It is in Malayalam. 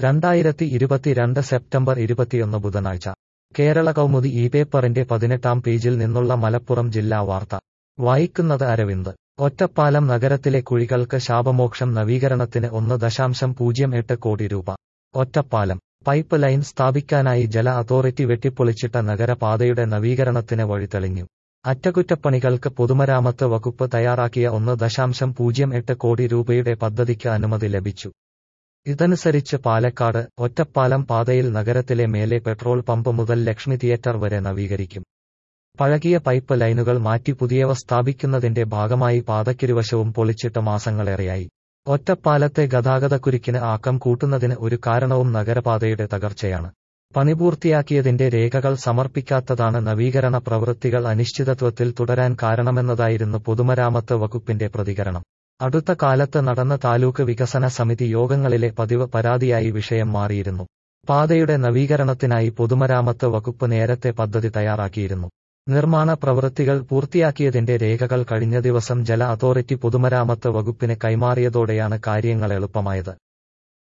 രണ്ടായിരത്തി ഇരുപത്തിരണ്ട് സെപ്റ്റംബർ ഇരുപത്തിയൊന്ന് ബുധനാഴ്ച കേരള കൗമുദി ഈ പേപ്പറിന്റെ പതിനെട്ടാം പേജിൽ നിന്നുള്ള മലപ്പുറം ജില്ലാ വാർത്ത വായിക്കുന്നത് അരവിന്ദ് ഒറ്റപ്പാലം നഗരത്തിലെ കുഴികൾക്ക് ശാപമോക്ഷം നവീകരണത്തിന് ഒന്ന് ദശാംശം പൂജ്യം എട്ട് കോടി രൂപ ഒറ്റപ്പാലം പൈപ്പ് ലൈൻ സ്ഥാപിക്കാനായി ജല അതോറിറ്റി വെട്ടിപ്പൊളിച്ചിട്ട നഗരപാതയുടെ നവീകരണത്തിന് വഴിതെളിഞ്ഞു അറ്റകുറ്റപ്പണികൾക്ക് പൊതുമരാമത്ത് വകുപ്പ് തയ്യാറാക്കിയ ഒന്ന് ദശാംശം പൂജ്യം എട്ട് കോടി രൂപയുടെ പദ്ധതിക്ക് അനുമതി ലഭിച്ചു ഇതനുസരിച്ച് പാലക്കാട് ഒറ്റപ്പാലം പാതയിൽ നഗരത്തിലെ മേലെ പെട്രോൾ പമ്പ് മുതൽ ലക്ഷ്മി തിയേറ്റർ വരെ നവീകരിക്കും പഴകിയ പൈപ്പ് ലൈനുകൾ മാറ്റി പുതിയവ സ്ഥാപിക്കുന്നതിന്റെ ഭാഗമായി പാതക്കിരുവശവും പൊളിച്ചിട്ട് മാസങ്ങളേറെയായി ഒറ്റപ്പാലത്തെ ഗതാഗതക്കുരുക്കിന് ആക്കം കൂട്ടുന്നതിന് ഒരു കാരണവും നഗരപാതയുടെ തകർച്ചയാണ് പണി പൂർത്തിയാക്കിയതിന്റെ രേഖകൾ സമർപ്പിക്കാത്തതാണ് നവീകരണ പ്രവൃത്തികൾ അനിശ്ചിതത്വത്തിൽ തുടരാൻ കാരണമെന്നതായിരുന്നു പൊതുമരാമത്ത് വകുപ്പിന്റെ പ്രതികരണം അടുത്ത കാലത്ത് നടന്ന താലൂക്ക് വികസന സമിതി യോഗങ്ങളിലെ പതിവ് പരാതിയായി വിഷയം മാറിയിരുന്നു പാതയുടെ നവീകരണത്തിനായി പൊതുമരാമത്ത് വകുപ്പ് നേരത്തെ പദ്ധതി തയ്യാറാക്കിയിരുന്നു നിർമ്മാണ പ്രവൃത്തികൾ പൂർത്തിയാക്കിയതിന്റെ രേഖകൾ കഴിഞ്ഞ ദിവസം ജല അതോറിറ്റി പൊതുമരാമത്ത് വകുപ്പിന് കൈമാറിയതോടെയാണ് കാര്യങ്ങൾ എളുപ്പമായത്